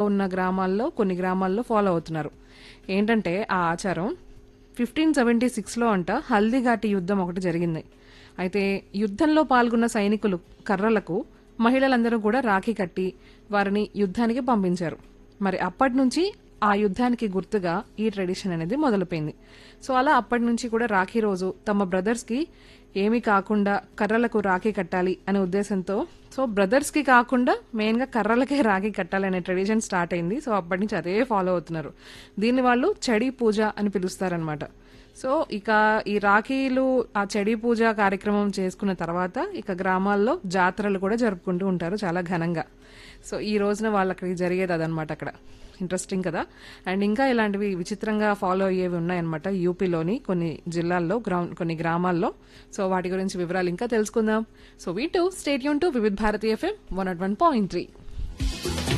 ఉన్న గ్రామాల్లో కొన్ని గ్రామాల్లో ఫాలో అవుతున్నారు ఏంటంటే ఆ ఆచారం ఫిఫ్టీన్ సెవెంటీ సిక్స్లో అంట హల్దీఘాటి యుద్ధం ఒకటి జరిగింది అయితే యుద్ధంలో పాల్గొన్న సైనికులు కర్రలకు మహిళలందరూ కూడా రాఖీ కట్టి వారిని యుద్ధానికి పంపించారు మరి అప్పటి నుంచి ఆ యుద్ధానికి గుర్తుగా ఈ ట్రెడిషన్ అనేది మొదలుపోయింది సో అలా అప్పటి నుంచి కూడా రాఖీ రోజు తమ బ్రదర్స్కి ఏమీ కాకుండా కర్రలకు రాఖీ కట్టాలి అనే ఉద్దేశంతో సో బ్రదర్స్కి కాకుండా మెయిన్గా కర్రలకే రాఖీ కట్టాలి అనే ట్రెడిషన్ స్టార్ట్ అయింది సో అప్పటి నుంచి అదే ఫాలో అవుతున్నారు దీన్ని వాళ్ళు చడి పూజ అని పిలుస్తారనమాట సో ఇక ఈ రాఖీలు ఆ చెడి పూజ కార్యక్రమం చేసుకున్న తర్వాత ఇక గ్రామాల్లో జాతరలు కూడా జరుపుకుంటూ ఉంటారు చాలా ఘనంగా సో ఈ రోజున వాళ్ళకి జరిగేది అదనమాట అక్కడ ఇంట్రెస్టింగ్ కదా అండ్ ఇంకా ఇలాంటివి విచిత్రంగా ఫాలో అయ్యేవి ఉన్నాయన్నమాట యూపీలోని కొన్ని జిల్లాల్లో గ్రౌండ్ కొన్ని గ్రామాల్లో సో వాటి గురించి వివరాలు ఇంకా తెలుసుకుందాం సో వీ టు స్టేట్ యూన్ to Vividh Bharati FM one nought one point three